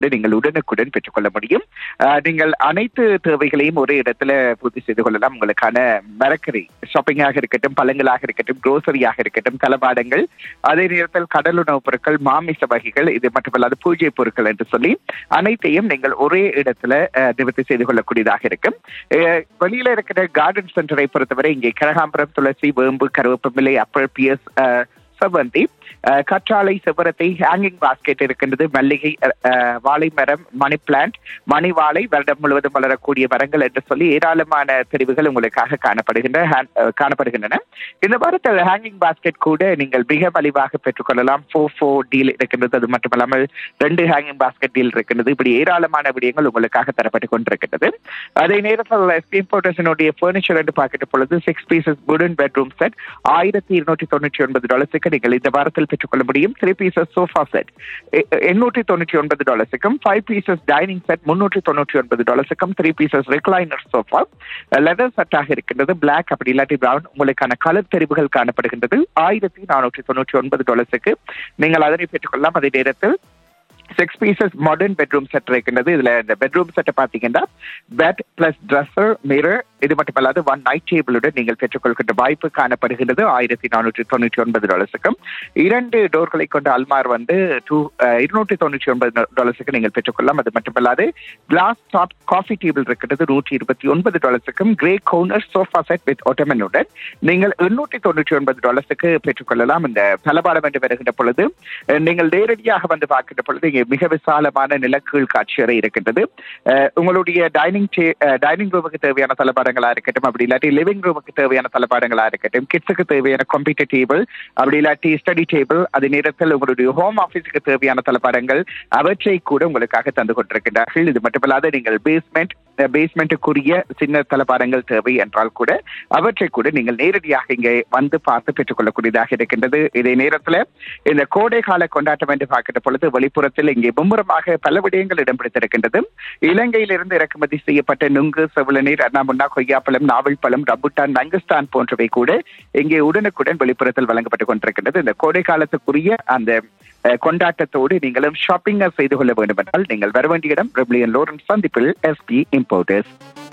நீங்கள் உடனுக்குடன் பெற்றுக்கொள்ள முடியும் அஹ், நீங்கள் அனைத்து தேவைகளையும் ஒரே இடத்துல பூர்த்தி செய்து கொள்ளலாம் உங்களுக்கான மரக்கறி ஷாப்பிங்காக இருக்கட்டும் பழங்களாக இருக்கட்டும் குரோசரியாக இருக்கட்டும் தளபாடங்கள் அதே நேரத்தில் கடல் உணவுப் பொருட்கள் மாமிச வகைகள் இது மட்டுமல்லாது பூஜை பொருட்கள் என்று சொல்லி அனைத்தையும் நீங்கள் ஒரே இடத்துல அஹ், நிவர்த்தி செய்து கொள்ளக்கூடியதாக இருக்கும் அஹ், வெளியில இருக்கிற கார்டன் சென்டரை பொறுத்தவரை இங்கே கனகாம்பரம் துளசி வேம்பு கருவேப்பமில்லை அப்பல் பியஸ் அஹ், செவ்வந்தி அஹ், கற்றாழை செவ்வரத்தை ஹேங்கிங் பாஸ்கெட் இருக்கின்றது மல்லிகை அஹ், அஹ், வாழை மரம் மணி பிளான்ட் மணி வாழை வருடம் முழுவதும் வளரக்கூடிய மரங்கள் என்று சொல்லி ஏராளமான தெரிவுகள் உங்களுக்காக காணப்படுகின்ற hand- அஹ், காணப்படுகின்றன இந்த வாரத்தில் ஹேங்கிங் பாஸ்கெட் கூட நீங்கள் மிக மலிவாக பெற்றுக்கொள்ளலாம் ஃபோர் ஃபோர் டீல் இருக்கின்றது அது மட்டுமல்லாமல் ரெண்டு ஹேங்கிங் பாஸ்கெட் டீல் இருக்கின்றது இப்படி ஏராளமான விடயங்கள் உங்களுக்காக தரப்பட்டு கொண்டிருக்கின்றது அதே நேரத்தில் எஸ்பி இம்போர்ட்டர்ஸினுடைய ஃபர்னிச்சர் என்று பார்க்கிட்ட பொழுது சிக்ஸ் பீசஸ் வுடன் பெட்ரூம் செட் ஆயிரத்தி இருநூற்றி தொண்ணூற்றி ஒன்பது டாலர்ஸுக்கு நீங்கள் இந்த வாரத்தில் பெற்றுக்கொள்ள முடியும் த்ரீ பீசஸ் சோஃபா செட் எண்ணூற்றி தொண்ணூற்றி ஒன்பது டாலர்ஸுக்கும் ஃபைவ் பீசஸ் டைனிங் செட் முன்னூற்றி தொண்ணூற்றி ஒன்பது டாலர்ஸுக்கும் three pieces recliner sofa leather செட்டாக இருக்கின்றது பிளாக் அப்படி இல்லாட்டி பிரவுன் உங்களுக்கான கலர் தெரிவுகள் காணப்படுகின்றது ஆயிரத்தி நானூற்றி தொண்ணூற்றி ஒன்பது டாலர்ஸுக்கு நீங்கள் அதனை பெற்றுக்கொள்ளலாம் அதே நேரத்தில் six pieces modern bedroom set இருக்கின்றது இதுல இந்த பெட்ரூம் செட்டை பாத்தீங்கன்னா பெட் பிளஸ் ட்ரெஸ்ஸர் மிரர் இது மட்டுமல்லாது ஒன் நைட் டேபிளுடன் நீங்கள் பெற்றுக்கொள்கின்ற வாய்ப்பு காணப்படுகின்றது ஆயிரத்தி நானூற்றி தொண்ணூற்றி ஒன்பது டாலர்ஸுக்கும் இரண்டு டோர்களை கொண்ட அல்மார் வந்து டூ இருநூற்றி தொண்ணூற்றி ஒன்பது டாலர்ஸுக்கு நீங்கள் பெற்றுக்கொள்ளலாம் அது மட்டுமல்லாது கிளாஸ் டாப் காஃபி டேபிள் இருக்கிறது நூற்றி இருபத்தி ஒன்பது டாலர்ஸுக்கும் grey corner sofa set with ஒட்டமனுடன் நீங்கள் எண்ணூற்றி தொண்ணூற்றி ஒன்பது டாலர்ஸுக்கு பெற்றுக்கொள்ளலாம் இந்த தளபாடம் என்று வருகின்ற பொழுது அஹ், நீங்கள் நேரடியாக வந்து பார்க்கின்ற பொழுது இங்கே மிக விசாலமான நிலக்கீழ் காட்சி அறை இருக்கின்றது அஹ், உங்களுடைய டைனிங் டைனிங் ரூமுக்கு தேவையான தளபாடங்களா இருக்கட்டும் அப்படி இல்லாட்டி லிவிங் ரூமுக்கு தேவையான தளபாடங்களா இருக்கட்டும் கிட்ஸுக்கு தேவையான கம்ப்யூட்டர் டேபிள் அப்படி இல்லாட்டி ஸ்டடி டேபிள் அதே நேரத்தில் உங்களுடைய ஹோம் ஆபீஸுக்கு தேவையான தளபாடங்கள் அவற்றை கூட உங்களுக்காக தந்து கொண்டிருக்கின்றார்கள் இது மட்டுமல்லாது நீங்கள் பேஸ்மெண்ட் பேஸ்மெண்ட்டுக்குரிய சின்ன தளபாடங்கள் தேவை என்றால் கூட அவற்றை கூட நீங்கள் நேரடியாக இங்கே வந்து பார்த்து பெற்றுக்கொள்ளக்கூடியதாக இருக்கின்றது இதே நேரத்தில் இந்த கோடை கால கொண்டாட்டம் என்று பார்க்கின்ற பொழுது வெளிப்புறத்தில் இங்கே மும்முரமாக பல விடயங்கள் இடம் பிடித்திருக்கின்றது இலங்கையிலிருந்து இறக்குமதி செய்யப்பட்ட நுங்கு செவிளநீர் அண்ணாமுன்னா கொய்யாப்பழம் நாவல் பழம் ரம்புட்டான் மங்குஸ்தான் போன்றவை கூட இங்கே உடனுக்குடன் வெளிப்புறத்தில் வழங்கப்பட்டுக் கொண்டிருக்கின்றது இந்த கோடை காலத்துக்குரிய அந்த அஹ், கொண்டாட்டத்தோடு நீங்களும் ஷாப்பிங் செய்து கொள்ள வேண்டும் என்றால் நீங்கள் வர வேண்டிய இடம் பிரபிளியன் லோரன்ஸ் சந்திப்பில் எஸ்பி இம்போர்ட்டர்ஸ்